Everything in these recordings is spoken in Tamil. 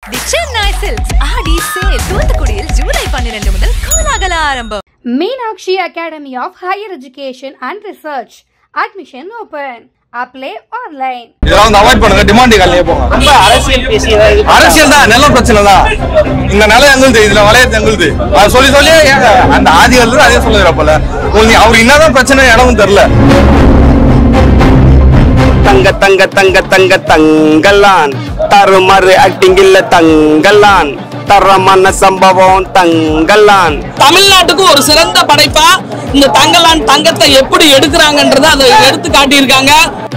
தி சென்னை சில்க்ஸ் ஆடி சேல் தூத்துக்குடியில் ஜூலை பன்னிரண்டு முதல் கோலாகல ஆரம்பம் Meenakshi Academy of Higher Education and Research. Admission open. Apply online. இதெல்லாம் வந்து அவாய்ட் பண்ணுங்க டிமாண்ட் காலையே போங்க ரொம்ப அரசியல் பேசி ஏதாவது இது அரசியல் தான் நிலம் பிரச்சனை தான் இந்த நிலம் எங்களுது இதுல வளையது எங்களுது அது சொல்லி சொல்லி ஏங்க அந்த ஆதிகள் அதே சொல்லுற போல உங்களுக்கு அவர் என்னதான் பிரச்சனை இடமும் தெரியல தங்க தங்க தங்க தங்க தங்கலான் தருமறு ஆக்டிங் இல்ல தங்கலான் தரமான சம்பவம் தங்கலான் தமிழ்நாட்டுக்கு ஒரு சிறந்த படைப்பா இந்த தங்கலான் தங்கத்தை எப்படி எடுக்கிறாங்கன்றத அதை எடுத்து காட்டியிருக்காங்க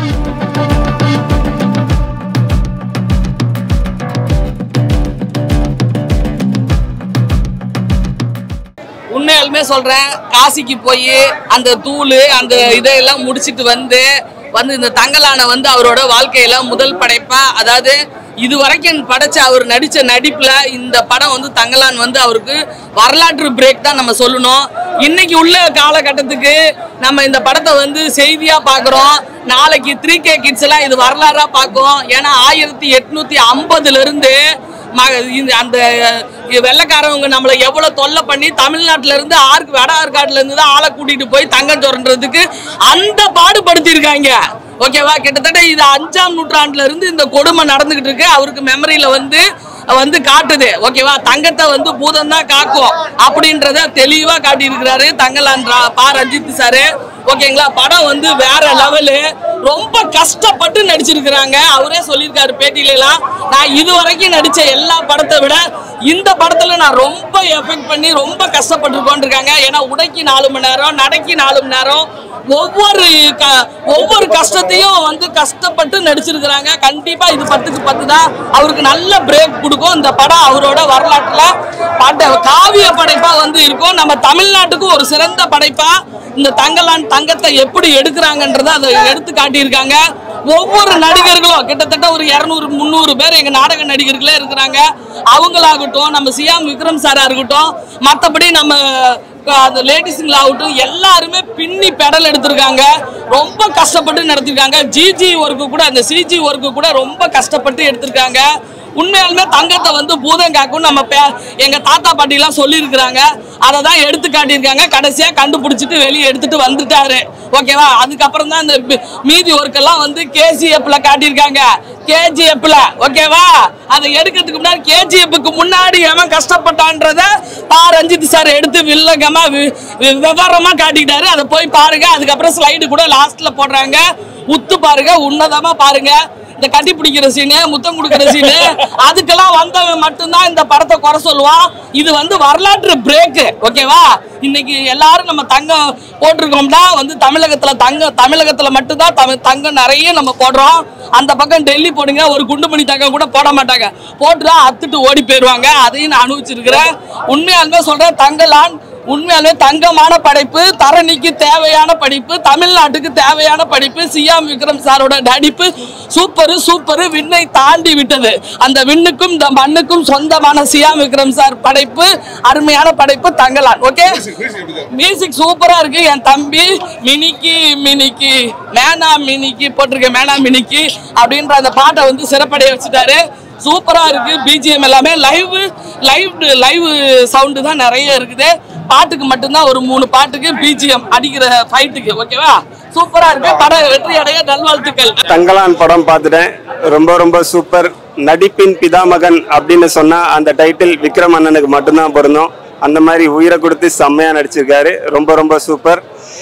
உண்மையாலுமே சொல்றேன் காசிக்கு போய் அந்த தூள் அந்த இதையெல்லாம் முடிச்சிட்டு வந்து வந்து இந்த தங்கலானை வந்து அவரோட வாழ்க்கையில முதல் படைப்பா அதாவது இது வரைக்கும் படைச்ச அவர் நடிச்ச நடிப்புல இந்த படம் வந்து தங்கலான் வந்து அவருக்கு வரலாற்று பிரேக் தான் நம்ம சொல்லணும் இன்னைக்கு உள்ள காலகட்டத்துக்கு நம்ம இந்த படத்தை வந்து செய்தியா பார்க்குறோம் நாளைக்கு த்ரீ கே கிட்ஸ் எல்லாம் இது வரலாறா பார்க்கும் ஏன்னா ஆயிரத்தி எட்நூத்தி ஐம்பதுல இருந்து ம- இந்த அந்த வெள்ளைக்காரவங்க நம்மளை எவ்வளவு தொல்லை பண்ணி தமிழ்நாட்டுல இருந்து ஆர்க்கு வட ஆற்காட்டுல இருந்து தான் ஆளை கூட்டிட்டு போய் தங்கம் சுரண்டுறதுக்கு அந்த பாடுபடுத்தியிருக்காங்க ஓகேவா கிட்டத்தட்ட இது அஞ்சாம் நூற்றாண்டுல இருந்து இந்த கொடுமை நடந்துகிட்டு இருக்கு அவருக்கு மெமரியில வந்து வந்து காட்டுது ஓகேவா தங்கத்தை வந்து பூதம் தான் காக்கும் அப்படின்றத தெளிவா காட்டியிருக்கிறாரு தங்கலான் ரா- பா ரஞ்சித் சாரு ஓகேங்களா படம் வந்து வேற லெவலு ரொம்ப கஷ்டப்பட்டு நடிச்சிருக்கிறாங்க அவரே சொல்லியிருக்காரு பேட்டியில எல்லாம் நான் இது வரைக்கும் நடிச்ச எல்லா படத்தை விட இந்த படத்துல நான் ரொம்ப எஃபெக்ட் பண்ணி ரொம்ப கஷ்டப்பட்டிருக்கோன்னு இருக்காங்க ஏன்னா உடைக்கு நாலு மணி நேரம் நடைக்கு நாலு மணி நேரம் ஒவ்வொரு க- ஒவ்வொரு கஷ்டத்தையும் வந்து கஷ்டப்பட்டு நடிச்சிருக்கிறாங்க கண்டிப்பா இது பத்துக்கு பத்து தான் அவருக்கு நல்ல பிரேக் கொடுக்கும் இந்த படம் அவரோட வரலாற்றுல பட காவிய படைப்பா வந்து இருக்கும் நம்ம தமிழ்நாட்டுக்கு ஒரு சிறந்த படைப்பா இந்த தங்கலான் தங்கத்தை எப்படி எடுக்கிறாங்கன்றதை அதை எடுத்து காட்டியிருக்காங்க ஒவ்வொரு நடிகர்களும் கிட்டத்தட்ட ஒரு இரநூறு முந்நூறு பேர் எங்க நாடக நடிகர்களே இருக்கிறாங்க அவங்களாகட்டும் நம்ம சியாம் விக்ரம் சாரா இருக்கட்டும் மற்றபடி நம்ம அஹ், அந்த லேடிஸுங்களாகட்டும் எல்லாருமே பின்னி பெடல் எடுத்திருக்காங்க ரொம்ப கஷ்டப்பட்டு நடத்திருக்காங்க ஜிஜி ஒர்க்கு கூட அந்த சிஜி ஒர்க்கு கூட ரொம்ப கஷ்டப்பட்டு எடுத்திருக்காங்க உண்மையாலுமே தங்கத்தை வந்து பூதம் காக்கும் நம்ம பே- எங்க தாத்தா பாட்டி எல்லாம் சொல்லியிருக்கிறாங்க அதை தான் எடுத்து காட்டியிருக்காங்க கடைசியா கண்டுபிடிச்சிட்டு வெளியே எடுத்துட்டு வந்துட்டாரு ஓகேவா அதுக்கப்புறம் தான் இந்த மீ- மீதி ஒர்க்கெல்லாம் வந்து கேசிஎஃப்ல காட்டியிருக்காங்க கேஜிஎஃப்ல ஓகேவா அதை எடுக்கிறதுக்கு முன்னாடி கேஜிஎஃப்க்கு முன்னாடி எவன் கஷ்டப்பட்டான்றத பா ரஞ்சித் சார் எடுத்து வில்லங்கமா வி- வி- விவரமா காட்டிக்கிட்டாரு அதை போய் பாருங்க அதுக்கப்புறம் ஸ்லைடு கூட லாஸ்ட்ல போடுறாங்க உத்து பாருங்க உன்னதமா பாருங்க இந்த கட்டி பிடிக்கிற சீனு முத்தம் கொடுக்கிற சீனு அதுக்கெல்லாம் வந்தவன் மட்டும்தான் இந்த படத்தை குறை சொல்லுவான் இது வந்து வரலாற்று பிரேக்கு ஓகேவா இன்னைக்கு எல்லாரும் நம்ம தங்கம் போட்டிருக்கோம்னா வந்து தமிழகத்துல தங்கம் தமிழகத்துல மட்டும்தான் தமிழ் தங்கம் நிறைய நம்ம போடுறோம் அந்த பக்கம் டெல்லி போடுங்க ஒரு குண்டுமணி தங்கம் கூட போட மாட்டாங்க போட்டுனா அத்துட்டு ஓடி போயிடுவாங்க அதையும் நான் அனுபவிச்சிருக்கிறேன் உண்மையாலுமே சொல்றேன் தங்கலான் உண்மையாலுமே தங்கமான படைப்பு தரணிக்கு தேவையான படிப்பு தமிழ்நாட்டுக்கு தேவையான படிப்பு சியாம் விக்ரம் சாரோட நடிப்பு சூப்பரு சூப்பரு விண்ணை தாண்டி விட்டது அந்த விண்ணுக்கும் இந்த மண்ணுக்கும் சொந்தமான சியாம் விக்ரம் சார் படைப்பு அருமையான படைப்பு தங்கலான் ஓகே மியூசிக் சூப்பரா இருக்கு என் தம்பி மினிக்கி மினிக்கி மேனா மினிக்கி போட்டிருக்க மேனா மினிக்கி அப்படின்ற அந்த பாட்டை வந்து சிறப்படைய வச்சுட்டாரு சூப்பரா இருக்கு பிஜிஎம் எல்லாமே லைவ் லைவ் லைவ் சவுண்டு தான் நிறைய இருக்குது பாட்டுக்கு மட்டும்தான் ஒரு மூணு பாட்டுக்கு பிஜிஎம் அடிக்கிற ஃபைட்டுக்கு ஓகேவா சூப்பரா இருக்கு படம் வெற்றி அடைய நல்வாழ்த்துக்கள் தங்கலான் படம் பார்த்துட்டேன் ரொம்ப ரொம்ப சூப்பர் நடிப்பின் பிதாமகன் அப்படின்னு சொன்னா அந்த டைட்டில் விக்ரம் அண்ணனுக்கு மட்டும்தான் பொருந்தும் அந்த மாதிரி உயிரை கொடுத்து செம்மையா நடிச்சிருக்காரு ரொம்ப ரொம்ப சூப்பர்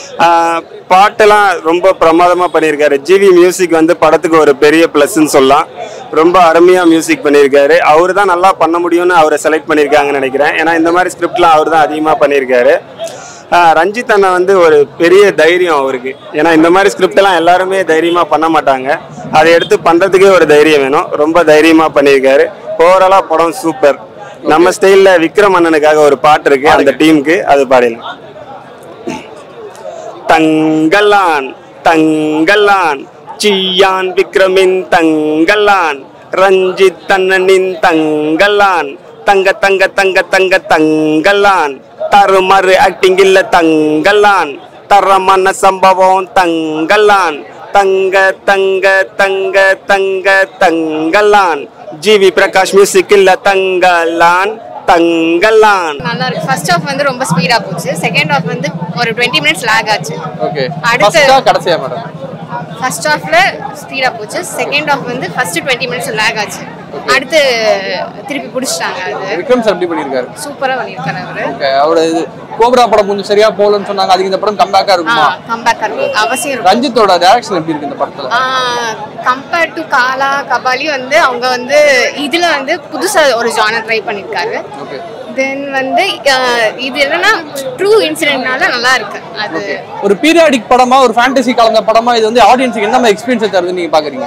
ஆஹ் பாட்டெல்லாம் ரொம்ப பிரமாதமா பண்ணியிருக்காரு ஜிவி மியூசிக் வந்து படத்துக்கு ஒரு பெரிய ப்ளஸ்ன்னு சொல்லலாம் ரொம்ப அருமையா மியூசிக் பண்ணியிருக்காரு அவர் தான் நல்லா பண்ண முடியும்னு அவரை செலக்ட் பண்ணியிருக்காங்கன்னு நினைக்கிறேன் ஏன்னா இந்த மாதிரி ஸ்கிரிப்ட்லாம் அவர் தான் அதிகமாக பண்ணியிருக்காரு ஆஹ் ரஞ்சித் அண்ணா வந்து ஒரு பெரிய தைரியம் அவருக்கு ஏன்னா இந்த மாதிரி ஸ்கிரிப்ட் எல்லாம் எல்லாருமே தைரியமா பண்ண மாட்டாங்க அதை எடுத்து பண்றதுக்கே ஒரு தைரியம் வேணும் ரொம்ப தைரியமா பண்ணியிருக்காரு ஓவராலா படம் சூப்பர் நம்ம ஸ்டைல்ல விக்ரம் அண்ணனுக்காக ஒரு பாட்டு இருக்கு அந்த டீமுக்கு அது பாடிடலாம் தங்கலான் தங்கலான் சியான் விக்ரமின் தங்கலான் ரஞ்சித் அண்ணனின் தங்கலான் தங்க தங்க தங்க தங்க தங்கலான் தருமறு ஆக்டிங் இல்ல தங்கலான் தரமான சம்பவம் தங்கலான் தங்க தங்க தங்க தங்க தங்கலான் ஜி வி பிரகாஷ் மியூசிக்கில் தங்கலான் தங்கலான் நல்லா இருக்கு ஃபர்ஸ்ட் ஹாஃப் வந்து ரொம்ப ஸ்பீடா போச்சு செகண்ட் ஹாஃப் வந்து ஒரு டுவெண்ட்டி மினிட்ஸ் லேக் ஆச்சு ஓகே அடுத்து- ஃபர்ஸ்டா கடைசியா மேடம் ஃபர்ஸ்ட் ஹாஃப்ல ஸ்பீடா போச்சு செகண்ட் ஹாஃப் வந்து ஃபர்ஸ்ட் டுவெண்ட்டி மினிட்ஸ் லேக் ஆச்சு அடுத்து திருப்பி பிடிச்சிட்டாங்க அது விக்ரம் சார் எப்படி பண்ணியிருக்காரு சூப்பரா பண்ணியிருக்காரு அவரு ஓகே அவரோட இது கோப்ரா படம் கொஞ்சம் சரியா போகலன்னு சொன்னாங்க அதுக்கு இந்த படம் கம்பேக்கா இருக்குமா கம்பேக் அவசியம் இருக்கும் ரஞ்சித்தோட டேரக்ஷன் எப்படி இருக்கு இந்த படத்துல கம்பேர்ட் டு காலா கபாலி வந்து அவங்க வந்து இதுல வந்து புதுசா ஒரு ஜானர் ட்ரை பண்ணிருக்காரு ஓகே தென் வந்து ஆஹ், இது என்னன்னா ட்ரூ இன்சிடென்ட்னால நல்லா இருக்கு அது ஒரு பீரியாடிக் படமா ஒரு ஃபேண்டசி கலந்த படமா இது வந்து ஆடியன்ஸுக்கு என்ன மாதிரி எக்ஸ்பீரியன்ஸ் தருது நீங்க பாக்குறீங்க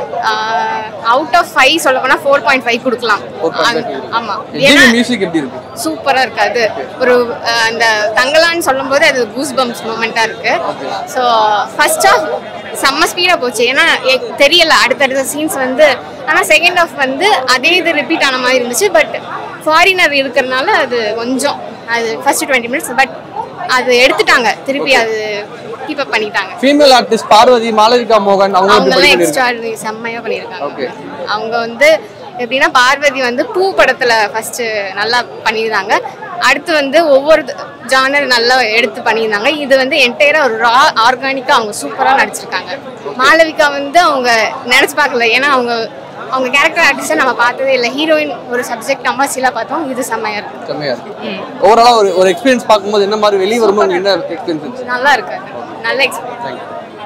அவுட் ஆஃப் ஃபைவ் சொல்ல போனா ஃபோர் பாயிண்ட் ஃபைவ் கொடுக்கலாம் 4.5 அந்த- ஆமா ஜிவி ஏன்னா மியூசிக் எப்படி இருக்கு சூப்பரா இருக்கு அது ஒரு அஹ், அந்த தங்கலான்னு சொல்லும்போது அது கூஸ் பம்ப்ஸ் மூமெண்டா இருக்கு ஸோ ஃபர்ஸ்ட் ஆஃப் செம்ம ஸ்பீடா போச்சு ஏன்னா எ- தெரியல அடுத்தடுத்த சீன்ஸ் வந்து ஆனா செகண்ட் ஆஃப் வந்து அதே இது ரிப்பீட் ஆன மாதிரி இருந்துச்சு பட் ஃபாரினர் இருக்கிறதுனால அது கொஞ்சம் அது ஃபர்ஸ்ட் டுவெண்ட்டி மினிட்ஸ் பட் அது எடுத்துட்டாங்க திருப்பி அது கீப் அப் பண்ணிட்டாங்க ஃபீமேல் ஆர்டிஸ்ட் பார்வதி மாளவிகா மோகன் அவங்க எப்படி அவங்கெல்லாம் பண்ணிருக்காங்க எக்ஸ்ட்ரா செம்மையா பண்ணியிருக்காங்க Okay. அவங்க வந்து எப்படின்னா பார்வதி வந்து பூ படத்துல ஃபர்ஸ்ட் நல்லா பண்ணியிருந்தாங்க அடுத்து வந்து ஒவ்வொரு ஜானர் நல்லா எடுத்து பண்ணியிருந்தாங்க இது வந்து என்டையரா ஒரு ரா ஆர்கானிக்கா அவங்க சூப்பரா நடிச்சிருக்காங்க மாளவிகா வந்து அவங்க நினைச்சு பார்க்கல ஏன்னா அவங்க அவங்க கேரக்டர் ஆர்டிஸ்டை நம்ம பார்த்ததே இல்லை ஹீரோயின் ஒரு சப்ஜெக்ட் நம்ம சில பார்த்தோம் இது செம்மையா இருக்கு செம்மையா இருக்கு ஓவராலா ஒரு ஒரு எக்ஸ்பீரியன்ஸ் பார்க்கும்போது என்ன மாதிரி வெளியே வரும்போது உங்களுக்கு என்ன எக்ஸ்பீரியன்ஸ் இருந்துச்சு நல்லா இருக்கு நல்ல எக்ஸ்பீரியன்ஸ்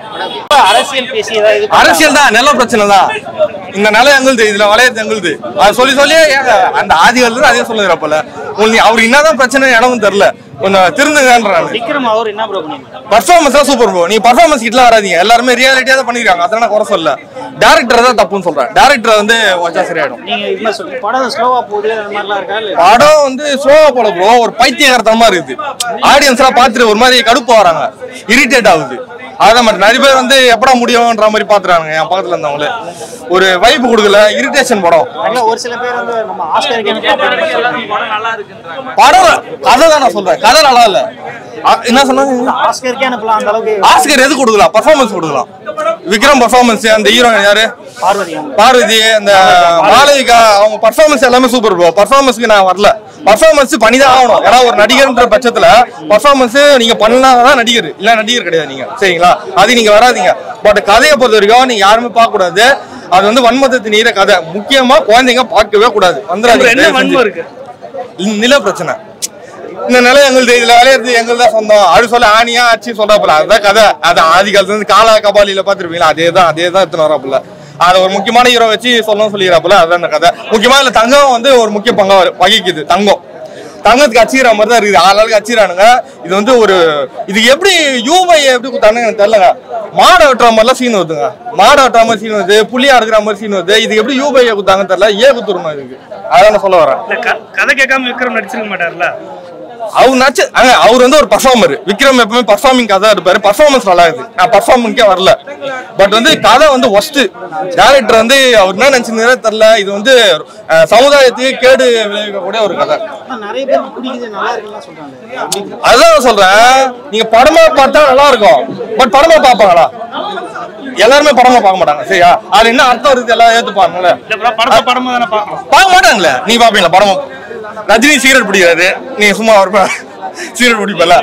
அரசியல் பேசி ஏதாவது இது அரசியல் தான் நில பிரச்சனை தான் இந்த நிலம் எங்களுது இதுல வளையது எங்களுது அது சொல்லி சொல்லி ஏங்க அந்த ஆதிகள் அதே சொல்லுறப்பல உங்களுக்கு அவர் என்னதான் பிரச்சனை இடமும் தெரியல கொஞ்சம் திருந்துங்கன்றாங்க விக்ரம் அவர் என்ன ப்ரோ பண்ணிருக்காரு பர்ஃபார்மன்ஸ் தான் சூப்பர் ப்ரோ நீ பர்ஃபார்மன்ஸ் கிட்ட வராதீங்க எல்லாருமே ரியாலிட்டியா தான் பண்ணிருக்காங்க அதெல்லாம் குறை சொல்ல டேரக்டர் தான் தப்புன்னு சொல்றேன் டேரக்டர் வந்து வச்சா சரியாயிடும் நீங்க என்ன சொல்றீங்க படம் ஸ்லோவா போகுது அந்த மாதிரிலாம் இருக்கா இல்ல படம் வந்து ஸ்லோவா போல ப்ரோ ஒரு பைத்தியகாரத்தனமா இருக்குது ஆடியன்ஸ் எல்லாம் பார்த்துட்டு ஒரு மாதிரி கடுப்பு வராங்க இரிட்டேட் ஆகுது அதான் மாதிரி நிறைய பேர் வந்து எப்படா முடியும்ன்ற மாதிரி பாத்துறாங்க என் பக்கத்துல இருந்தவங்களே ஒரு வைப் கொடுக்கல இரிட்டேஷன் படம் இல்ல ஒரு சில பேர் வந்து நம்ம ஆஸ்கருக்கு படம் நல்லா இருக்குன்றாங்க படம் கதை தான் நான் சொல்றேன் கதை நல்லா இல்ல அ- என்ன சொன்னாங்க ஆஸ்கருக்கே அனுப்பலாம் அந்த அளவுக்கு ஆஸ்கர் எது கொடுக்கலாம் பர்ஃபார்மன்ஸ் கொடுக்கலாம் விக்ரம் பர்ஃபார்மன்ஸ் அந்த ஹீரோ யாரு பார்வதி அவங்க. பார்வதி அந்த மாளவிகா அவங்க பர்ஃபார்மன்ஸ் எல்லாமே சூப்பர் ப்ரோ பர்ஃபார்மன்ஸ்க்கு நான் வரல பர்ஃபார்மன்ஸ் பண்ணி தான் ஆகணும் ஏன்னா ஒரு நடிகர்ன்ற பட்சத்துல பர்ஃபார்மன்ஸ் நீங்க பண்ணாதான் நடிகர் இல்ல நடிகர் கிடையாது நீங்க சரிங்களா அது நீங்க வராதீங்க பட் கதையை பொறுத்த வரைக்கும் நீங்க யாருமே பார்க்க கூடாது அது வந்து வன்மத்தை நீர கதை முக்கியமா குழந்தைங்க பார்க்கவே கூடாது வந்துடாதீங்க இருக்கு இந்த நில பிரச்சனை இந்த நிலம் எங்களுது இதுல விளையாடுறது எங்களுக்கு தான் சொந்தம் அப்படி சொல்ல ஆணியா ஆச்சு சொல்றாப்புல அதுதான் கதை அது ஆதி காலத்துல இருந்து காலா கபாலியில பாத்துருப்பீங்களா அதே தான் அதே தான் எடுத்துன்னு வராப்புல அது ஒரு முக்கியமான ஹீரோ வச்சு சொல்லணும் சொல்லிடுறாப்புல அதுதான் இந்த கதை முக்கியமா இல்ல தங்கம் வந்து ஒரு முக்கிய பங்கா வரு- வகிக்குது தங்கம் தங்கத்துக்கு அச்சிக்கிற மாதிரி தான் இருக்குது ஆளாளுக்கு அச்சிக்கிறானுங்க இது வந்து ஒரு இது எப்படி யூமை எப்படி கொடுத்தானுங்க எனக்கு தெரியலங்க மாடை வெட்டுற மாதிரிலாம் சீன் வருதுங்க மாடை வெட்டுற மாதிரி சீன் வருது புளியா எடுக்கிற மாதிரி சீன் வருது இது எப்படி யூபையை கொடுத்தாங்கன்னு தெரியல ஏ குத்துறணும் இதுக்கு அதான் நான் சொல்ல வரேன் கதை கேட்காம விக்ரம் நடிச்சிருக்க மாட்டார்ல அவர் நடிச்ச அங்க அவர் வந்து ஒரு பர்ஃபார்மர் விக்ரம் எப்பவுமே பர்ஃபார்மிங் கதை இருப்பாரு பர்ஃபார்மன்ஸ் நல்லா இருக்குது நான் பர்ஃபார்மிங்கே வரல பட் வந்து கதை வந்து ஒஸ்ட் டேரக்டர் வந்து அவர் என்ன நினைச்சிருந்தாரே தெரியல இது வந்து அஹ், சமுதாயத்துக்கு கேடு விளைவிக்கக்கூடிய ஒரு கதை நிறைய பேர் பிடிக்குது நல்லா இருக்குன்னு சொல்றாங்க அதுதான் நான் சொல்றேன் நீங்க படமா பார்த்தா நல்லா இருக்கும் பட் படமா பார்ப்பாங்களா எல்லாருமே படமா பார்க்க மாட்டாங்க சரியா அது என்ன அர்த்தம் இருக்குது எல்லாம் ஏத்துப்பாங்கல்ல படத்தை படமா தானே பார்க்கணும் பார்க்க மாட்டாங்களே நீ பாப்பீங்களா படம் ரஜினி சீரட் பிடிக்காது நீ சும்மா ஒரு சீரட் பிடிப்பல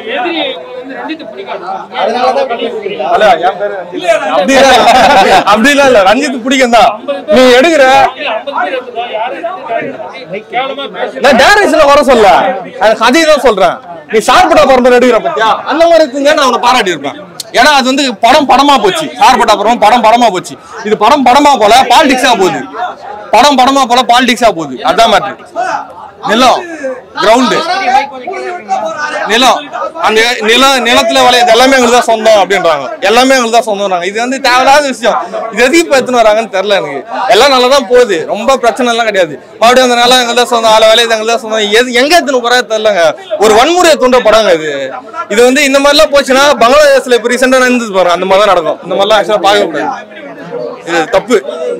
அல்ல, என் பேரு ரஞ்சித். அப்படிலாம் இல்ல. அப்படிலாம் இல்ல ரஞ்சித் பிடிக்கும் தான் நீ எடுக்கிற நான் டைரக்ஷன்ல வர சொல்ல அது கதையை தான் சொல்றேன் நீ சார்பட்டா பரம்பரை எடுக்கிற பத்தியா அந்த மாதிரி இருக்குங்க நான் அவனை பாராட்டி இருப்பேன் ஏன்னா அது வந்து படம் படமா போச்சு சார்பட்டா படம் படம் படமா போச்சு இது படம் படமா போல பாலிடிக்ஸா போகுது படம் படமா போல பாலிடிக்ஸா போகுது அதான் மேட்ரு நிலம் கிரவுண்டு நிலம் அந்த நிலம் நிலத்துல விளையாது எல்லாமே எங்களுக்கு தான் சொந்தம் அப்படின்றாங்க எல்லாமே எங்களுக்கு தான் சொந்தம்ன்றாங்க இது வந்து தேவையில்லாத விஷயம் இது எதுக்கு இப்போ எடுத்துன்னு வராங்கன்னு தெரியல எனக்கு எல்லாம் நல்லா தான் போகுது ரொம்ப பிரச்சனை எல்லாம் கிடையாது மறுபடியும் அந்த நிலம் எங்களுக்கு தான் சொந்தம் ஆள வேலையை எங்களுக்கு தான் சொந்தம் எது எங்க எடுத்துன்னு போறா தெரியலங்க ஒரு வன்முறையை தூண்ட படங்க இது இது வந்து இந்த மாதிரிலாம் போச்சுன்னா பங்களாதேஷ்ல இப்போ ரீசெண்டா நடந்தது பாருங்க அந்த மாதிரி தான் நடக்கும் இந்த மாதிரிலாம் ஆக்சுவலா பார்க்க கூடாது இது தப்பு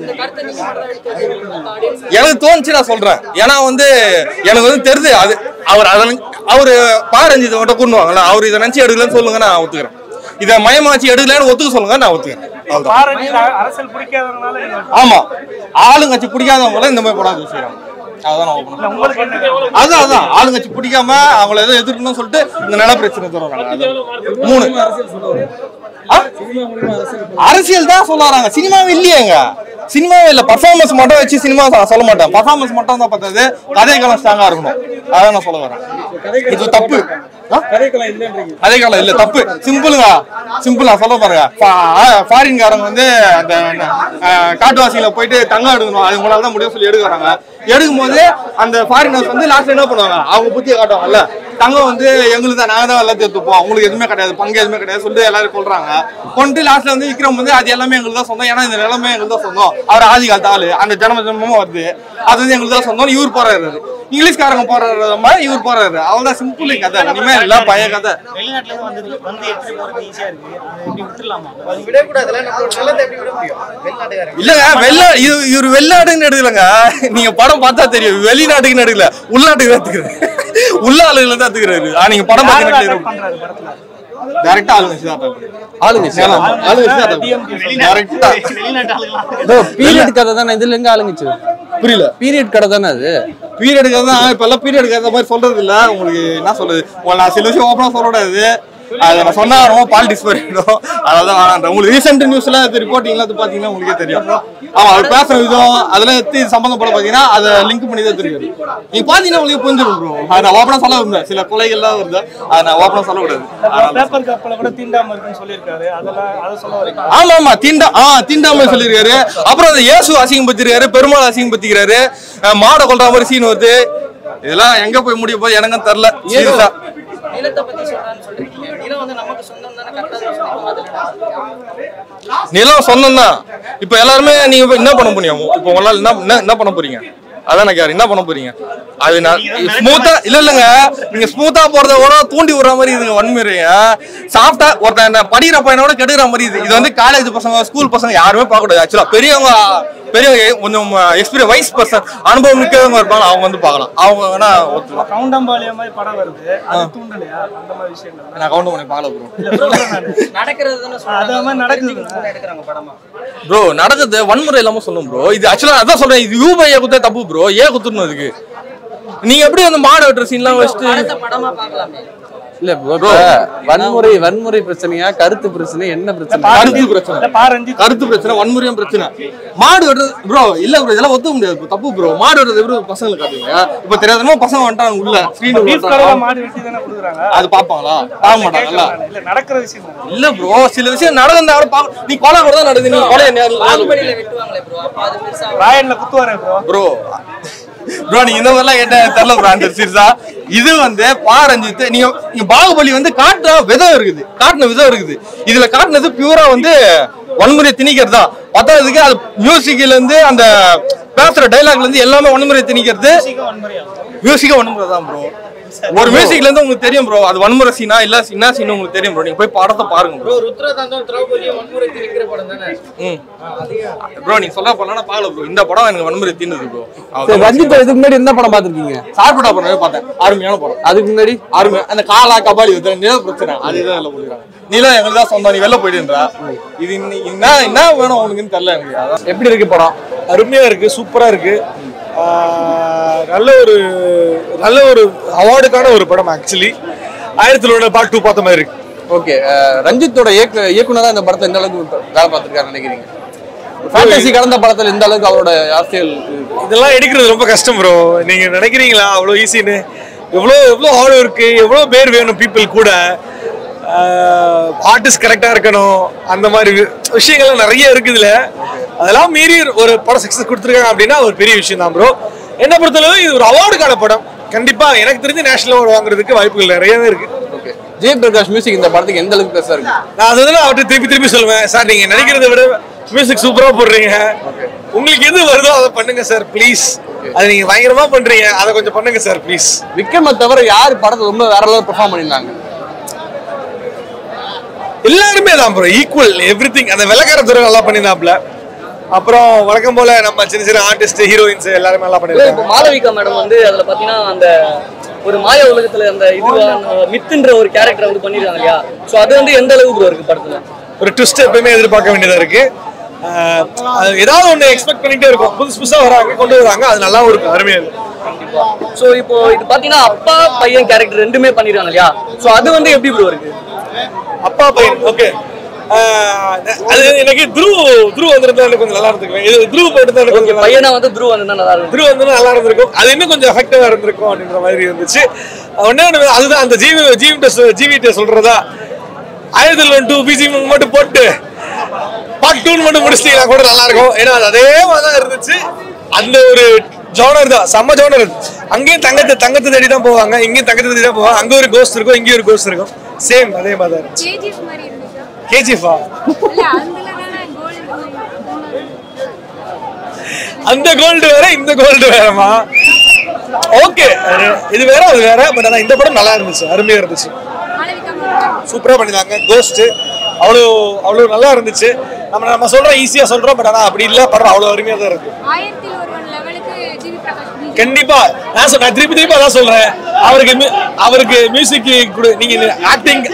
எனக்கு தோணுச்சு நான் சொல்றேன் ஏன்னா வந்து எனக்கு வந்து தெரியுது அது அவர் அதை அவர் பாரஞ்சி இதை மட்டும் கூண்டுவாங்கல்ல அவர் இதை நினைச்சு எடுக்கலன்னு சொல்லுங்க நான் ஒத்துக்கிறேன் இதை மயமாச்சு எடுக்கலன்னு ஒத்துக்க சொல்லுங்க நான் ஒத்துக்கிறேன் அவ்வளவுதான் பாரஞ்சி அரசியல் பிடிக்காதவங்களால நீங்க ஆமா ஆளுங்கட்சி பிடிக்காதவங்கள இந்த மாதிரி படம் செய்யறாங்க அதான் நான் open ஆ உங்களுக்கு என்ன அதான் அதான் ஆளுங்கட்சி பிடிக்காம அவங்கள ஏதோ எதிர்க்கணும்னு சொல்லிட்டு இந்த நில பிரச்சனை தருவாங்க அதான். மூணு ஆ? அரசியல் தான் சொல்ல வராங்க சினிமாவே இல்லையேங்க சினிமாவே இல்ல பர்ஃபார்மன்ஸ் மட்டும் வச்சு சினிமா நான் சொல்ல மாட்டேன் பர்ஃபார்மன்ஸ் மட்டும் தான் பார்த்தது கதைக்களம் ஸ்ட்ராங்கா இருக்கணும் அதான் நான் சொல்ல வரேன் இது தப்பு ஆ? அதே காலம் இல்ல தப்பு சிம்பிளுங்க சிம்பிள் நான் சொல்ல பாருங்க ஃபாரின்காரங்க வந்து அந்த என்ன, ஆ, காட்டுவாசியில போயிட்டு தங்கம் எடுக்கணும் அது உங்களால தான் முடியும் சொல்லி எடுக்கிறாங்க எடுக்கும் போது அந்த ஃபாரினர்ஸ் வந்து லாஸ்ட்ல என்ன பண்ணுவாங்க அவங்க புத்தியை காட்டுவாங்கல்ல தங்கம் வந்து எங்களுக்கு தான் நாங்க தான் எல்லாத்தையும் எடுத்துப்போம் உங்களுக்கு எதுவுமே கிடையாது பங்கு எதுவுமே கிடையாது சொல்லிட்டு எல்லாரும் கொள்றாங்க கொண்டு லாஸ்ட்ல வந்து விக்ரம் வந்து அது எல்லாமே எங்களுக்கு தான் சொந்தம் ஏன்னா இந்த நிலமே எங்களுக்கு தான் சொந்தம் அவர் ஆதி காலத்து ஆளு அந்த ஜனம ஜனமும் வருது அது வந்து எங்களுக்கு தான் சொந்தம் இவர் போறாரு இங்கிலீஷ்காரங்க போறாரு மாதிரி இவர் போறாரு அவ்வளவுதான் சிம்பிள் கதை இனிமே இல்ல பழைய கதை வெளிநாட்டுல இருந்து வந்து வந்து எடுத்துட்டு போறது ஈஸியா இருக்கு அதை எப்படி விட்டுலாமா இல்லங்க வெள்ள இது இவர் வெளிநாடுன்னு எடுக்கலங்க நீங்க படம் பார்த்தா தெரியும் வெளிநாட்டுக்குன்னு எடுக்கல உள்நாட்டுக்கு தான் எடுத்துக்கிறாரு உள்ள ஆளுகளை தான் எடுத்துக்கிறாரு ஆ, நீங்க படம் யாரை attack பார்த்தீங்கன்னா பண்றாரு படத்துல டேரக்டா ஆளுங்க தான் ஆளுங்கட்சி ஆளுங்க டேரக்டா வெளிநாட்டு ஆளுங்களா பீரியட் கதை தானே இதுல எங்க ஆளுங்கச்சு புரியல பீரியட் கதை தானே அது பீரியடுக்கு தான் இப்ப எல்லாம் பீரியடுக்கு அந்த மாதிரி சொல்றது இல்ல உங்களுக்கு என்ன சொல்றது உங்களை நான் சில விஷயம் ஓப்பனா சொல்ல கூடாது அது நான் சொன்னா ரொம்ப பாலிடிக்ஸ் போயிடும் அதான் வேணாம் உங்களுக்கு ரீசெண்ட் நியூஸ்ல இது ரிப்போர்ட்டிங்லாம் அது பாத்தீங்கன்னா உங்களுக்கே தெரியும் ஆமா அவர் பேசுற விதம் அதெல்லாம் எடுத்து இது சம்பந்தப்பட பாத்தீங்கன்னா அதை லிங்க் பண்ணி தான் தெரியும் நீங்க பாத்தீங்கன்னா உங்களுக்கு புரிஞ்சிடும் bro. அதை நான் ஓப்பனா சொல்ல விரும்புறேன் சில கொலைகள்லாம் வருது அதை நான் ஓப்பனா சொல்லக்கூடாது அதனால பேப்பர் கப்பல கூட தீண்டாம இருக்குன்னு சொல்லியிருக்காரு அதெல்லாம் அதை சொல்ல வரீங்க ஆமா ஆமா தீண்டா ஆ தீண்டாமை சொல்லியிருக்காரு அப்புறம் அந்த இயேசு அசிங்கப்படுத்திருக்காரு பெருமாள் அசிங்கப்படுத்திக்கிறாரு அஹ் மாடை கொல்ற மாதிரி சீன் வருது இதெல்லாம் எங்க போய் முடிய போய் எனக்கும் தெரியல சீரியஸா நிலத்தை பத்தி சொல்றான்னு சொல்றீங்க நிலம் வந்து நமக்கு சொந்தம் தானே கரெக்டா நிலம் சொந்தம் தான் இப்ப எல்லாருமே நீங்க இப்ப என்ன பண்ண முடியும் இப்ப உங்களால என்ன என்ன- என்ன பண்ண போறீங்க அதான் நான் கேக்குறேன் என்ன பண்ண போறீங்க அது நான் ஸ்மூத்தா இல்ல இல்லங்க நீங்க ஸ்மூத்தா போறத கூட தூண்டி விடுற மாதிரி இதுங்க வன்முறைய சாப்பிட்டா ஒருத்தன் என்ன படிக்கிற பையனோட கெடுக்கிற மாதிரி இது இது வந்து காலேஜ் பசங்க ஸ்கூல் பசங்க யாருமே பார்க்க கூடாது ஆக்சுவலா பெரியவங்க பெரியவங்க கொஞ்சம் எக்ஸ்பீரியன் வைஸ் பர்சன் அனுபவம் மிக்கவங்க இருப்பாங்க அவங்க வந்து பார்க்கலாம் அவங்க வேணா ஒத்துக்கலாம் கவுண்டம்பாளையம் மாதிரி படம் வருது அது தூண்டலையா அந்த மாதிரி விஷயங்கள் நான் கவுண்ட் பண்ணி பார்க்கல ப்ரோ இல்ல சொல்றேன் நானு நடக்கிறது தானே அது மாதிரி நடக்குது எடுக்கிறாங்க படமா ப்ரோ நடக்குது வன்முறை இல்லாம சொல்லும் ப்ரோ இது ஆக்சுவலா அதான் சொல்றேன் இது யூபைய குத்த தப்பு ப்ரோ ஏன் குத்துணும் அதுக்கு நீங்க எப்படி வந்து மாடு வெட்டுற சீன்லாம் வச்சுட்டு படத்தை படமா பார்க்கலாமே இல்ல bro, வன்முறை வன்முறை பிரச்சனையா கருத்து பிரச்சனை என்ன பிரச்சனை கருத்து பிரச்சனை இல்ல பாரஞ்சி கருத்து பிரச்சனை வன்முறையும் பிரச்சனை மாடு வெட்டுறது ப்ரோ இல்ல ப்ரோ இதெல்லாம் ஒத்துக்க முடியாது bro. தப்பு ப்ரோ மாடு வெட்டுறது எப்படி பசங்களுக்கு காட்டுவீங்க இப்ப தெரியாதமா பசங்க வந்துட்டாங்க உள்ள ஸ்கிரீன் பீஃப் கடையில மாடு வெட்டி தானே கொடுக்குறாங்க அது பாப்பாங்களா பார்க்க மாட்டாங்கல்ல இல்ல நடக்கிற விஷயம் தானே இல்ல ப்ரோ சில விஷயம் நடந்தா கூட பாக்க நீ கொலை கூட தான் நடக்குது நீ கொலை பாகுபலியில வெட்டுவாங்களே ப்ரோ அப்ப அது பெருசா ராயன்ல குத்துவாரே ப்ரோ ப்ரோ ப்ரோ நீங்க இந்த மாதிரிலாம் கேட்ட தெரியல ப்ரோ அந்த சீரியஸா இது வந்து பாரஞ்சித்து நீங்க நீங்க பாகுபலி வந்து காட்டுற விதம் இருக்குது காட்டின விதம் இருக்குது இதுல காட்டினது பியூரா வந்து வன்முறை திணிக்கிறது தான் பத்தாவதுக்கு அது மியூசிக்ல இருந்து அந்த பேசுற டைலாக்ல இருந்து எல்லாமே வன்முறை திணிக்கிறது மியூசிக்கா வன்முறை தான் ப்ரோ ஒரு மியூசிக்ல இருந்து உங்களுக்கு தெரியும் ப்ரோ அது வன்முறை சீனா இல்ல என்ன சீன் உங்களுக்கு தெரியும் ப்ரோ நீங்க போய் படத்தை பாருங்க ப்ரோ ருத்ரதாந்தம் திரௌபதியும் வன்முறை திணிக்கிற படம் தானே ம் ப்ரோ நீங்க சொல்ல போனா பாக்கல ப்ரோ இந்த படம் எனக்கு வன்முறை தீண்டுது ப்ரோ சரி ரஞ்சித் இதுக்கு முன்னாடி என்ன படம் பார்த்திருக்கீங்க சார்பட்டா படமே பார்த்தேன் அருமையான படம் அதுக்கு முன்னாடி அருமை அந்த காலா கபாலி வந்து நில பிரச்சனை அதுதான் எல்லாம் கொடுக்குறாங்க நிலம் எங்களுக்கு தான் சொந்தம் நீ வெளில போயிடுன்றா இது இன்னி- என்ன என்ன வேணும் உனக்குன்னு தெரியல எனக்கு அதான் எப்படி இருக்கு படம் அருமையா இருக்கு சூப்பரா இருக்கு ஆஹ் நல்ல ஒரு நல்ல ஒரு அவார்டுக்கான ஒரு படம் ஆக்சுவலி ஆயிரத்தி ஒன்று பார்ட் டூ பார்த்த மாதிரி இருக்கு ஓகே ரஞ்சித்தோட இயக்கு இயக்குனரா இந்த படத்தை எந்த அளவுக்கு வேலை பார்த்திருக்காரு நினைக்கிறீங்க ஃபேண்டசி கலந்த படத்துல இந்த அளவுக்கு அவரோட அரசியல் இருக்கு. இதெல்லாம் எடுக்கிறது ரொம்ப கஷ்டம் ப்ரோ நீங்க நினைக்கிறீங்களா அவ்வளோ ஈஸின்னு எவ்வளோ எவ்வளோ ஹார்ட் ஒர்க்கு எவ்வளோ பேர் வேணும் பீப்புள் கூட ஆர்டிஸ்ட் கரெக்டாக இருக்கணும் அந்த மாதிரி வி- விஷயங்கள்லாம் நிறைய இருக்குதுல அதெல்லாம் மீறி ஒரு படம் சக்ஸஸ் கொடுத்துருக்காங்க அப்படின்னா ஒரு பெரிய விஷயம் தான் ப்ரோ என்ன பொறுத்தளவு இது ஒரு அவார்டுக்கான படம் கண்டிப்பா எனக்கு தெரிஞ்சு நேஷனல் அவார்டு வாங்குறதுக்கு வாய்ப்புகள் நிறையவே இருக்கு ஓகே ஜெயபிரகாஷ் மியூசிக் இந்த படத்துக்கு எந்த அளவுக்கு பெருசா இருக்கு நான் அதுதான் அவர்கிட்ட திருப்பி திருப்பி சொல்லுவேன் சார் நீங்க நினைக்கிறத விட மியூசிக் சூப்பரா போடுறீங்க உங்களுக்கு எது வருதோ அதை பண்ணுங்க சார் ப்ளீஸ் அதை நீங்க பயங்கரமா பண்றீங்க அதை கொஞ்சம் பண்ணுங்க சார் ப்ளீஸ் விக்ரமை தவிர யார் படத்தை ரொம்ப வேற லெவல் பெர்ஃபார்ம் பண்ணியிருந்தாங்க எல்லாருமே தான் ப்ரோ ஈக்குவல் எவ்ரி திங் அந்த வெள்ளக்கார துறை நல்லா பண்ணியிருந்தாப்ல அப்புறம் வழக்கம் போல நம்ம சின்ன சின்ன ஆர்டிஸ்ட் ஹீரோயின்ஸ் எல்லாருமே நல்லா இப்போ பண்ணிருக்காங்க மாளவிகா மேடம் வந்து அதுல பாத்தீங்கன்னா அந்த ஒரு மாய உலகத்துல அந்த இதுவா மித்துன்ற ஒரு கேரக்டர் வந்து பண்ணிருக்காங்க இல்லையா சோ அது வந்து எந்த அளவுக்கு bro இருக்கு படத்துல ஒரு ட்விஸ்ட் எப்பயுமே எதிர்பார்க்க வேண்டியதா இருக்கு ஆஹ் அது ஏதாவது ஒன்று எக்ஸ்பெக்ட் பண்ணிட்டே இருக்கும் புதுசு புதுசா வராங்க கொண்டு வராங்க அது நல்லாவும் இருக்கும் அருமையா இருக்கு சோ இப்போ இது பாத்தீங்கன்னா அப்பா பையன் கேரக்டர் ரெண்டுமே பண்ணிருக்காங்க இல்லையா சோ அது வந்து எப்படி ப்ரோ இருக்கு அப்பா பையன் ஓகே அது எனக்கு துருவ துருவ வந்திருந்தா எனக்கு கொஞ்சம் நல்லா இருந்திருக்கும் இது துருவ போட்டு தான் எனக்கு கொஞ்சம் பையனா வந்து த்ரூ வந்து நல்லா இருக்கும் துருவ வந்து நல்லா இருந்திருக்கும் அது இன்னும் கொஞ்சம் எஃபெக்டிவா இருந்திருக்கும் அப்படின்ற மாதிரி இருந்துச்சு ஒன்னே ஒன்று அதுதான் அந்த ஜிவி ஜிவிட்ட ஜிவிட்ட சொல்றதா ஆயிரத்தி ஒன் டூ பிஜி மட்டும் போட்டு பார்ட் டூன்னு மட்டும் முடிச்சிட்டீங்கன்னா கூட நல்லா இருக்கும் ஏன்னா அது அதே மாதிரி தான் இருந்துச்சு அந்த ஒரு ஜோனர் தான் செம்ம ஜோனர் அங்கேயும் தங்கத்தை தங்கத்தை தேடி தான் போவாங்க இங்கேயும் தங்கத்தை தேடி தான் போவாங்க அங்க ஒரு கோஸ்ட் இருக்கும் இங்கேயும் ஒரு கோஸ்ட் இருக்கும் சேம் அதே மாதிரி தான் இருந்துச்சு கேஜிஎஃப் மாதிரி இருந்துச்சா கேஜிஎஃபா இல்ல அதுல தானே கோல்டு அந்த கோல்டு வேற இந்த கோல்டு வேறமா ஓகே இது வேற அது வேற பட் ஆனா இந்த படம் நல்லா இருந்துச்சு அருமையா இருந்துச்சு சூப்பரா பண்ணிருந்தாங்க கோஸ்ட் அவ்வளோ அவ்வளோ நல்லா இருந்துச்சு நம்ம நம்ம சொல்றோம் ஈஸியா சொல்றோம் பட் ஆனா அப்படி இல்ல படம் அவ்வளோ அருமையா தான் இருக்கு ஆயிரத்தில் ஒருவன் லெவலுக்கு ஜிவி பிரகாஷ் கண்டிப்பா நான் சொல் நான் திருப்பி திருப்பி அதான் சொல்றேன் அவருக்கு mu- அவருக்கு மியூசிக் கொடு நீங்க ஆக்டிங்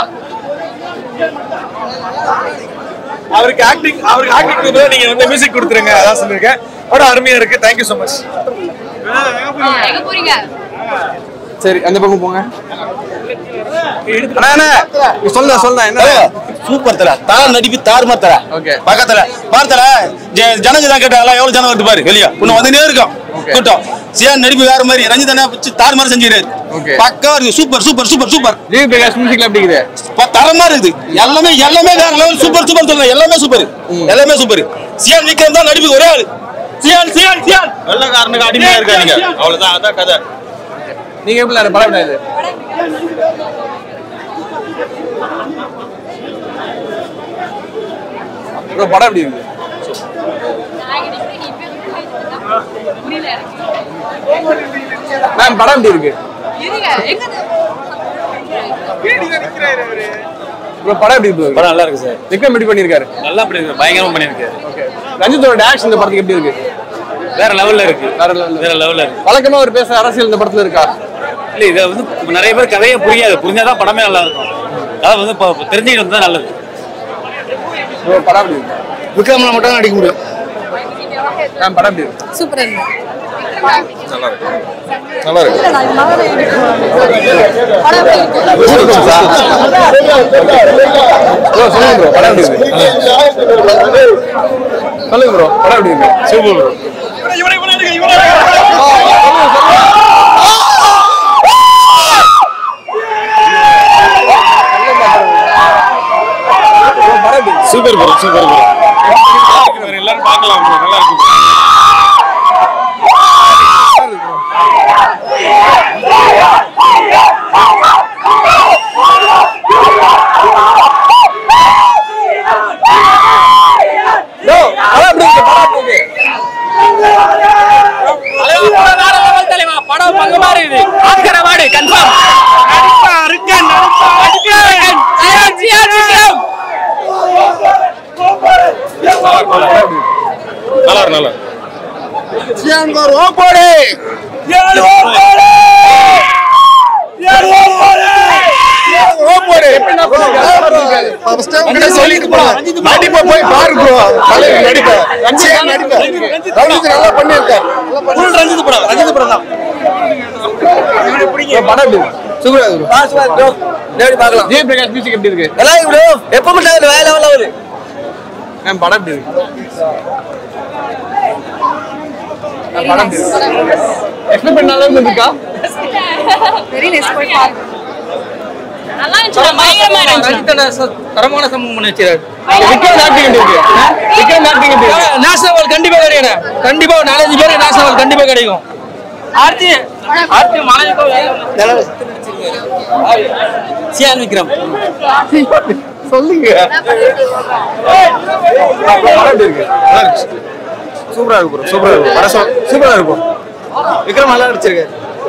அவருக்கு ஆக்டிங் அவருக்கு ஆக்டிங் கொடுத்தா நீங்க வந்து மியூசிக் கொடுத்துருங்க அதான் சொல்லியிருக்கேன் படம் அருமையா இருக்கு தேங்க்யூ ஸோ மச் எங்க போறீங்க சரி அந்த பக்கம் போங்க சொல்ல சொல்ல என்ன சூப்பர் தர தார நடிப்பு தாறுமா தர ஓகே பக்கத்துல பார்த்தல ஜனங்க தான் கேட்டாங்களா எவ்வளவு ஜனம் வருது பாரு வெளியா இன்னும் வந்துனே இருக்கும் கூட்டம் சியான் நடிப்பு வேற மாதிரி ரஞ்சிதனா வச்சு தாறு மாதிரி செஞ்சிருக்காரு Okay. பக்கா இருக்கு super super super super G V Prakash மியூசிக்ல எப்படி இருக்குது இப்ப தரமா இருக்குது எல்லாமே எல்லாமே வேற லெவல் சூப்பர் சூப்பர் சொல்றேன் எல்லாமே சூப்பர் எல்லாமே சூப்பர் சியான் விக்ரம் தான் நடிப்பு ஒரே ஆளு சியான் சியான் சியான் வெள்ளக்காரனுக்கு அடிமையா இருக்காதீங்க அவ்வளவுதான் அதான் கதை நீங்க எப்படி இருக்கு? படம் எப்படி இது ப்ரோ படம் எப்படி இருக்கு மேம் படம் எப்படி இருக்கு ப்ரோ படம் எப்படி இருக்கு படம் நல்லா இருக்கு சார் விக்ரம் எப்படி பண்ணிருக்காரு நல்லா பண்ணிருக்கு பயங்கரமா பண்ணிருக்காரு ஓகே ரஞ்சித்தோட டேஷ் இந்த படத்துக்கு எப்படி இருக்கு வேற லெவல்ல இருக்கு வேற level ல வேற லெவல்ல இருக்கு வழக்கமா ஒரு பேசுற அரசியல் இந்த படத்துல இருக்கா இல்ல இதை வந்து இப்ப நிறைய பேர் கதையே புரியாது புரிஞ்சாதான் படமே நல்லா இருக்கும் அதாவது வந்து இப்போ தெரிஞ்சுக்கிட்டு வந்தா நல்லது ப்ரோ படம் எப்படி இருக்கு விக்ரம்ல மட்டும் தான் நடிக்க முடியும் மேம் படம் எப்படி இருக்கு சூப்பர் நல்லா இருக்கு ப்ரோ சொல்லுங்க ப்ரோ படம் எப்படி இருக்கு சொல்லுங்க ப்ரோ படம் எப்படி இருக்கு super bro super bro super bro எல்லாரும் பார்க்கலாம் bro. நல்லா இருக்கு bro. ப்ரோ படம் எப்படி இருக்கு படம் எப்படி இருக்கு படம் பங்கமா இருக்குது ஆஸ்கர் அவார்டு கன்ஃபார்ம் நல்லா இருக்கு நல்லா இருக்கு நடிப்பை போய் பாரு ப்ரோ தலைவர் நடிப்பை ரஞ்சித் நடிப்பை ரஞ்சித் நல்லா பண்ணியிருக்காரு ஃபுல் ரஞ்சித் படம் ரஞ்சித் படம் தான் ப்ரோ படம் எப்படி இருக்கு சூப்பரா இருக்கு ப்ரோ ஜெய் பிரகாஷ் மியூசிக் எப்படி இருக்கு நல்லா இருக்கு ப்ரோ எப்ப மட்டும் வேற லெவல் லெவல் மேம் படம் எப்படி இருக்கு மேம், படம் எப்படி இருக்கு எக்ஸ்பெக்ட் பண்ண அளவுக்கு இருக்கா வெரி நைஸ் போய் பாருங்க நல்லா இருந்துச்சு பயங்கரமா இருந்துச்சு தரமான சம்பவம் பண்ணி வச்சிருக்காரு விக்ரம் ஆக்டிங் எப்படி இருக்கு விக்ரம் ஆக்டிங் எப்படி இருக்கு நேஷனல் அவார்டு கண்டிப்பா கிடைக்கும் கண்டிப்பா ஒரு நாலஞ்சு பேர் நேஷனல் அவார்டு கண்டிப்பா கிடைக்கும் ஆர்த்தி ஆர்த்தி மலையக்கோ சியான் விக்ரம் சொல்லுங்க படம் எப்படி இருக்கு சூப்பரா இருக்கு ப்ரோ சூப்பரா இருக்கு படம் சூப்பரா இருக்கும் விக்ரம் நல்லா நடிச்சிருக்காரு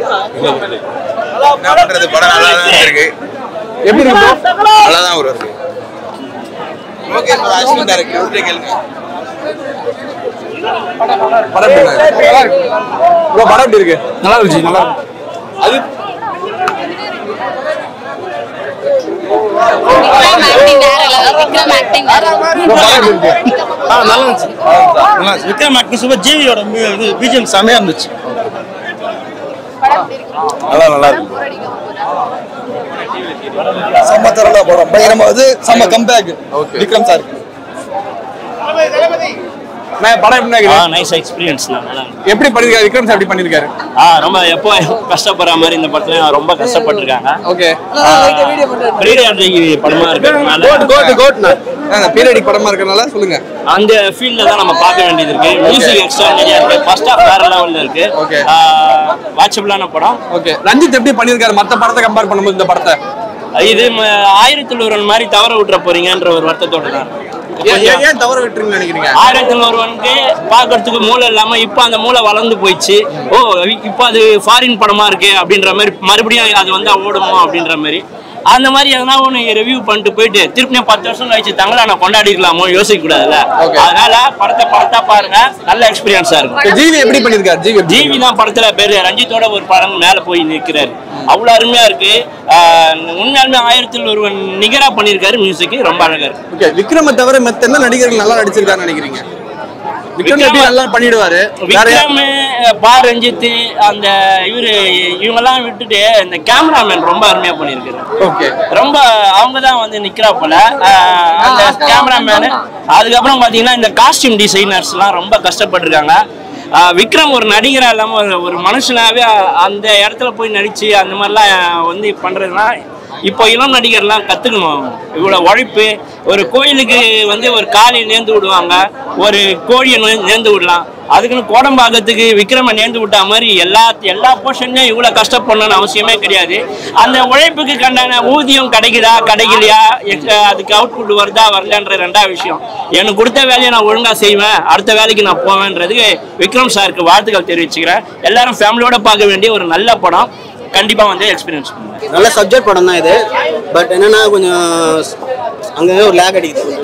என்ன பண்றது படம் நல்லா தான் இருக்கு எப்படி இருக்கு bro? நல்லா தான் ப்ரோ இருக்கு ஓகே ப்ரோ அஸ்வின் டைரக்டர் அவர்கிட்ட கேளுங்க படம் எப்படி இருக்கு ப்ரோ படம் எப்படி இருக்கு நல்லா இருந்துச்சு நல்லா அது விக்ரம் ஆக்டிங் வேற லெவல் விக்ரம் ஆக்டிங் வேற ஆ நல்லா இருந்துச்சு நல்லா இருந்துச்சு. விக்ரம் ஆக்டிங் சூப்பர் ஜிவியோட இது பிஜிஎம் செமையா இருந்துச்சு நல்லா நல்லா இருக்கு செம்ம தரலா படம் பயங்கரமா அது செம்ம கம்பேக் விக்ரம் சார் நான் படம் எப்படி ஆ இருக்குது? நைஸ் எக்ஸ்பீரியன்ஸ் நல்லா எப்படி பண்ணிருக்காரு விக்ரம் சார் எப்படி பண்ணிருக்காரு ஆ ரொம்ப எப்போ கஷ்டப்படுற மாதிரி இந்த படத்துல ரொம்ப கஷ்டப்பட்டிருக்காங்க ஓகே பீரியாட்ரிக் படமா இருக்கிறதுனால கோட் கோட் கோட்னா பீரியடிக் படமா இருக்கறனால சொல்லுங்க அந்த ஃபீல்ட்ல தான் நம்ம பார்க்க வேண்டியது இருக்கு மியூசிக் எக்ஸ்ட்ரா நிறைய இருக்கு ஃபர்ஸ்ட் ஆஃப் வேற லெவல்ல இருக்கு Okay. வாட்சபிளான படம் ஓகே ரஞ்சித் எப்படி பண்ணிருக்காரு மத்த படத்தை கம்பேர் பண்ணும்போது இந்த படத்தை இது ம- ஆயிரத்தில் ஒருவன் மாதிரி தவற விட்டுற போறீங்கன்ற ஒரு வருத்தத்தோட தான் ஏன் ஏன் ஏன் தவற விட்டுருங்கன்னு நினைக்கிறீங்க ஆயிரத்தில் ஒருவனுக்கு பார்க்கறதுக்கு மூளை இல்லாம இப்போ அந்த மூளை வளர்ந்து போயிடுச்சு ஓ இப்போ அது ஃபாரின் படமா இருக்கு அப்படின்ற மாதிரி மறுபடியும் அது வந்து ஓடுமோ அப்படின்ற மாதிரி அந்த மாதிரி எதனா ஒன்று ரிவ்யூ பண்ணிட்டு போயிட்டு திருப்பியும் பத்து வருஷம் கழிச்சு தங்களை நான் கொண்டாடிக்கலாமோ யோசிக்க கூடாதுல்ல அதனால படத்தை பார்த்தா பாருங்க நல்ல எக்ஸ்பீரியன்ஸா இருக்கும் ஜிவி எப்படி பண்ணிருக்காரு ஜிவி ஜிவி தான் படத்துல பேரு ரஞ்சித்தோட ஒரு படம் மேல போய் நிற்கிறாரு அவ்வளவு அருமையா இருக்கு ஆஹ் உண்மையாலுமே ஆயிரத்தில் ஒருவன் நிகரா பண்ணியிருக்காரு மியூசிக் ரொம்ப அழகா இருக்கு ஓகே விக்ரம தவிர மத்த என்ன நடிகர்கள் நல்லா நடிச்சிருக்காருன்னு நினைக்கிறீங்க விக்ரம் எப்படி நல்லா பண்ணிடுவாரு வேற யா- விக்ரம் பா ரஞ்சித் அந்த இவரு இவங்கெல்லாம் விட்டுட்டு இந்த கேமராமேன் ரொம்ப அருமையா பண்ணியிருக்காரு ஓகே ரொம்ப அவங்க தான் வந்து நிக்கிறா போல ஆஹ் அந்த கேமராமேனு அதுக்கப்புறம் பாத்தீங்கன்னா இந்த காஸ்டியூம் டிசைனர்ஸ்லாம் ரொம்ப கஷ்டப்பட்டிருக்காங்க ஆஹ் விக்ரம் ஒரு நடிகரா இல்லாம ஒரு- ஒரு மனுஷனாவே அந்த இடத்துல போய் நடிச்சு அந்த மாதிரிலாம் வந்து பண்றதுனா இப்போ இளம் நடிகர்லாம் கத்துக்கணும் இவ்வளவு உழைப்பு ஒரு கோயிலுக்கு வந்து ஒரு காளி நேர்ந்து விடுவாங்க ஒரு கோழியை நே- நேர்ந்து விடலாம் அதுக்குன்னு கோடம்பாக்கத்துக்கு விக்ரம நேர்ந்து விட்டா மாதிரி எல்லா எல்லா போர்ஷன்லையும் இவ்வளோ கஷ்டப்படணும்னு அவசியமே கிடையாது அந்த உழைப்புக்கு கண்டான ஊதியம் கிடைக்குதா கிடைக்கலையா எங்க- அதுக்கு அவுட்புட் வருதா வரலன்ற ரெண்டாவது விஷயம் எனக்கு கொடுத்த வேலையை நான் ஒழுங்கா செய்வேன் அடுத்த வேலைக்கு நான் போவேன்றதுக்கு விக்ரம் சாருக்கு வாழ்த்துக்கள் தெரிவிச்சுக்கிறேன் எல்லாரும் ஃபேமிலியோட பார்க்க வேண்டிய ஒரு நல்ல படம் கண்டிப்பா வந்து எக்ஸ்பீரியன்ஸ் பண்ணுங்க நல்ல சப்ஜெக்ட் படம் தான் இது பட் என்னன்னா கொஞ்சம் அங்கங்கே ஒரு லேக் அடிக்குது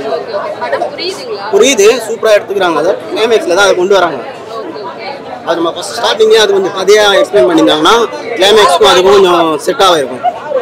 புரியுது சூப்பராக எடுத்துக்கிறாங்க அதை கிளைமேக்ஸில் தான் அதை கொண்டு வராங்க அது நம்ம ஃபஸ்ட் ஸ்டார்டிங்கே அது கொஞ்சம் கதையாக எக்ஸ்பிளைன் பண்ணியிருந்தாங்கன்னா கிளைமேக்ஸ்க்கும் அதுக்கும் கொஞ்சம் செட் ஆகிருக்கும்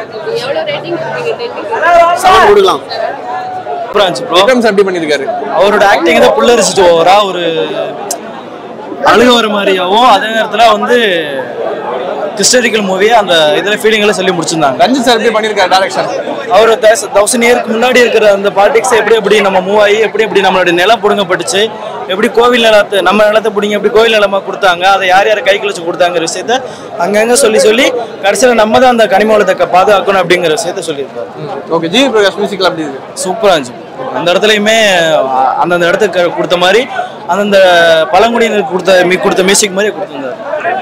செவன் கொடுக்கலாம் விக்ரம் சார் எப்படி பண்ணிருக்காரு அவரோட ஆக்டிங் தான் புல்லரிச்சிட்டு ஓவரா ஒரு அழுக ஒரு மாதிரியாவும் அதே நேரத்தில் வந்து ஹிஸ்டாரிக்கல் மூவியை அந்த இதில் ஃபீலிங்கில் சொல்லி முடிச்சிருந்தாங்க ரஞ்சித் சார் எப்படி பண்ணிருக்காரு டைரக்ஷன் அவர் தௌசண்ட் இயருக்கு முன்னாடி இருக்கிற அந்த பாலிடிக்ஸ் எப்படி எப்படி நம்ம மூவ் ஆகி எப்படி எப்படி நம்மளுடைய நிலம் பிடுங்கப்பட்டுச்சு எப்படி கோவில் நிலத்தை நம்ம நிலத்தை பிடிங்க எப்படி கோவில் நிலமா கொடுத்தாங்க அதை யார் யார் கை கழிச்சு கொடுத்தாங்கிற விஷயத்த அங்கங்க சொல்லி சொல்லி கடைசியில் நம்ம தான் அந்த கனிமவளத்தை பாதுகாக்கணும் அப்படிங்கிற விஷயத்த சொல்லியிருப்பாரு ஓகே ஜிவி பிரகாஷ் மியூசிக்ல அப்படி இருக்கு சூப்பராக இருந்துச்சு அந்த இடத்துலையுமே அ- அந்தந்த இடத்துக்கு கொடுத்த மாதிரி அந்தந்த பழங்குடியினருக்கு கொடுத்த மீ கொடுத்த மியூசிக் மாதிரி கொடுத்துருந்தாரு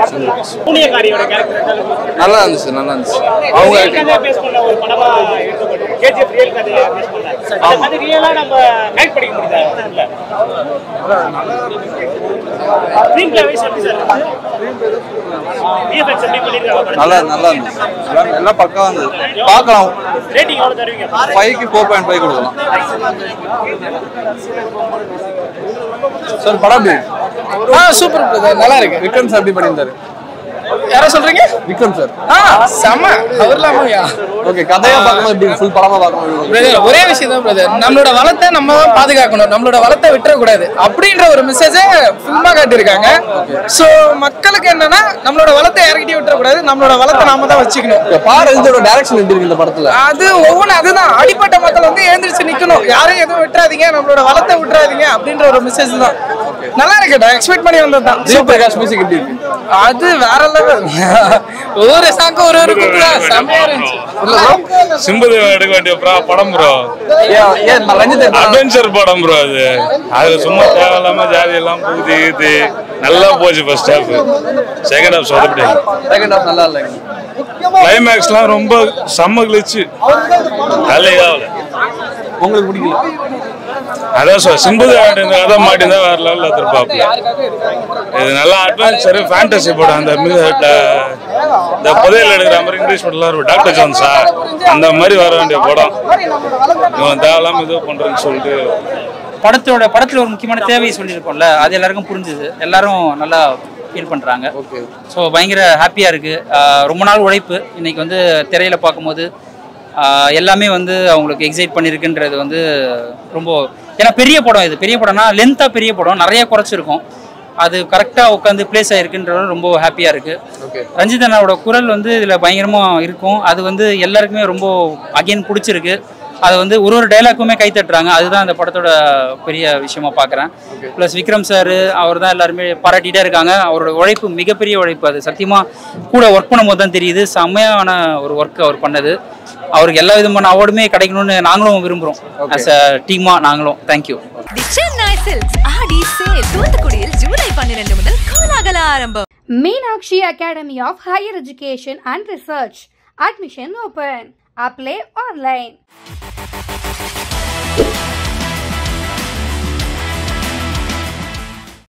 நல்லா இருந்துச்சு நல்லா இருந்துச்சு அவங்க நல்லா நல்லா இருந்துச்சு எல்லாம் எல்லாம் பக்கா இருந்தது பார்க்கலாம் ஃபைவ்க்கு ஃபோர் பாயிண்ட் ஃபைவ் கொடுக்கலாம் சார் படம் எப்படி ஆ சூப்பர் பிரதர் நல்லா இருக்கு விக்ரம் சார் எப்படி பண்ணியிருந்தாரு யாரோ சொல்றீங்க விக்ரம் சார் ஆ செம்ம அவர்லாமையா ஓகே கதையா பார்க்கும்போது எப்படி ஃபுல் படமா பார்க்கணும் பிரதர் ஒரே விஷயம் தான் பிரதர் நம்மளோட வளத்தை நம்ம தான் பாதுகாக்கணும் நம்மளோட வளத்தை விட்டுறக்கூடாது அப்படின்ற ஒரு மெசேஜை ஃபில்மா காட்டியிருக்காங்க ஸோ மக்களுக்கு என்னன்னா நம்மளோட வளத்தை யார்கிட்டயும் விட்டுறக்கூடாது நம்மளோட வளத்தை நாம தான் வச்சுக்கணும் பாரதியோட டைரக்ஷன் எப்படி இருக்கு இந்த படத்துல அது ஒவ்வொன்றும் அதுதான் அடிப்பட்ட மக்கள் வந்து எழுந்திரிச்சு நிக்கணும் யாரையும் எதுவும் விட்டுறாதீங்க நம்மளோட வளத்தை விட்டுறாதீங்க அப்படின்ற ஒரு மெசேஜ் தான் நல்லா இருக்கு எக்ஸ்பெக்ட் பண்ணி வந்தது தான் ஜிவி பிரகாஷ் மியூசிக் எப்படி இருக்கு அது வேற லெவல் ஒவ்வொரு சாக்கு ஒரு ஒரு குத்து செம்மையா இருந்துச்சு சிம்புது எடுக்க வேண்டிய ப்ரா- படம் ப்ரோ அட்வென்ச்சர் படம் ப்ரோ அது அது சும்மா தேவையில்லாம ஜாதி எல்லாம் பூதி இது நல்லா போச்சு ஃபர்ஸ்ட் ஹாஃப் செகண்ட் ஹாஃப் சொதப்படி செகண்ட் ஹாஃப் நல்லா இல்லைங்க கிளைமேக்ஸ்லாம் ரொம்ப செம்ம கிழிச்சு தலையாவில் உங்களுக்கு பிடிக்கல அதான் சார் சிம்புது இந்த கதை மாட்டிருந்தா வேற லெவலில் எதிர்பார்ப்பல இது நல்லா அட்வென்ச்சர் ஃபேண்டசி படம் அந்த மி- ட- இந்த புதையல் எடுக்கிற மாதிரி இங்கிலீஷ் படம்லாம் இருக்கும் டாக்டர் ஜோன்ஸா அந்த மாதிரி வர வேண்டிய படம் இவன் தேவையில்லாம இது பண்றேன்னு சொல்லிட்டு படத்தோட படத்துல ஒரு முக்கியமான தேவையை சொல்லியிருக்கோம்ல அது எல்லாருக்கும் புரிஞ்சுது எல்லாரும் நல்லா ஃபீல் பண்றாங்க ஸோ பயங்கர ஹாப்பியா இருக்கு ஆஹ் ரொம்ப நாள் உழைப்பு இன்னைக்கு வந்து திரையில பார்க்கும்போது ஆஹ் எல்லாமே வந்து அவங்களுக்கு எக்ஸைட் பண்ணியிருக்குன்றது வந்து ரொம்ப ஏன்னா பெரிய படம் இது பெரிய படம்னா லென்த்தாக பெரிய படம் நிறைய குறைச்சிருக்கும் அது கரெக்டாக உட்காந்து பிளேஸ் ஆயிருக்குன்றது ரொம்ப ஹாப்பியாக இருக்குது ரஞ்சித் அண்ணாவோட குரல் வந்து இதில் பயங்கரமாக இருக்கும் அது வந்து எல்லாருக்குமே ரொம்ப அகைன் பிடிச்சிருக்கு அது வந்து ஒரு ஒரு டைலாக்குமே கை தட்டுறாங்க அதுதான் அந்த படத்தோட பெரிய விஷயமா பார்க்குறேன் ப்ளஸ் விக்ரம் சார் அவர் தான் எல்லாருமே பாராட்டிகிட்டே இருக்காங்க அவரோட உழைப்பு மிகப்பெரிய உழைப்பு அது சத்தியமாக கூட ஒர்க் பண்ணும்போது தான் தெரியுது செம்மையான ஒரு ஒர்க் அவர் பண்ணது அவருக்கு எல்லா விதமான அவார்டுமே கிடைக்கணும்னு நாங்களும் விரும்புகிறோம் ஆஸ் அ டீமாக நாங்களும் thank you the Chennai silks Aadi sale தூத்துக்குடியில் ஜூலை பன்னிரண்டு முதல் கோலாகல ஆரம்பம் Meenakshi Academy of Higher Education and Research. Admission open. Apply online.